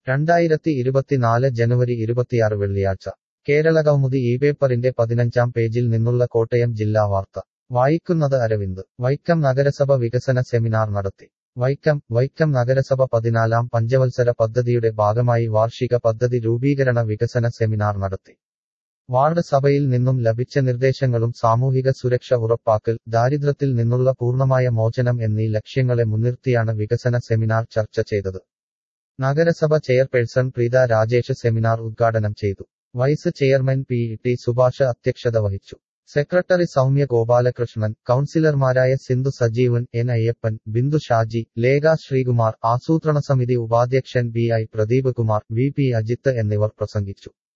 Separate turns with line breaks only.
രണ്ടായിരത്തി ഇരുപത്തിനാല് ജനുവരി ഇരുപത്തിയാറ് വെള്ളിയാഴ്ച കേരളകൗമുദി ഈ പേപ്പറിന്റെ പതിനഞ്ചാം പേജിൽ നിന്നുള്ള കോട്ടയം ജില്ലാ വാർത്ത വായിക്കുന്നത് അരവിന്ദ് വൈക്കം നഗരസഭ വികസന സെമിനാർ നടത്തി വൈക്കം വൈക്കം നഗരസഭ പതിനാലാം പഞ്ചവത്സര പദ്ധതിയുടെ ഭാഗമായി വാർഷിക പദ്ധതി രൂപീകരണ വികസന സെമിനാർ നടത്തി വാർഡ് സഭയിൽ നിന്നും ലഭിച്ച നിർദ്ദേശങ്ങളും സാമൂഹിക സുരക്ഷ ഉറപ്പാക്കൽ ദാരിദ്ര്യത്തിൽ നിന്നുള്ള പൂർണ്ണമായ മോചനം എന്നീ ലക്ഷ്യങ്ങളെ മുൻനിർത്തിയാണ് വികസന സെമിനാർ ചർച്ച ചെയ്തത് നഗരസഭ ചെയർപേഴ്സൺ പ്രീത രാജേഷ് സെമിനാർ ഉദ്ഘാടനം ചെയ്തു vice chairman P T Subhash അധ്യക്ഷത വഹിച്ചു സെക്രട്ടറി സൗമ്യ ഗോപാലകൃഷ്ണൻ കൌൺസിലർമാരായ സിന്ധു സജീവൻ എൻ അയ്യപ്പൻ ബിന്ദു ഷാജി ലേഖ ശ്രീകുമാർ ആസൂത്രണ സമിതി ഉപാധ്യക്ഷൻ B I Pradeep Kumar V P Ajith എന്നിവർ പ്രസംഗിച്ചു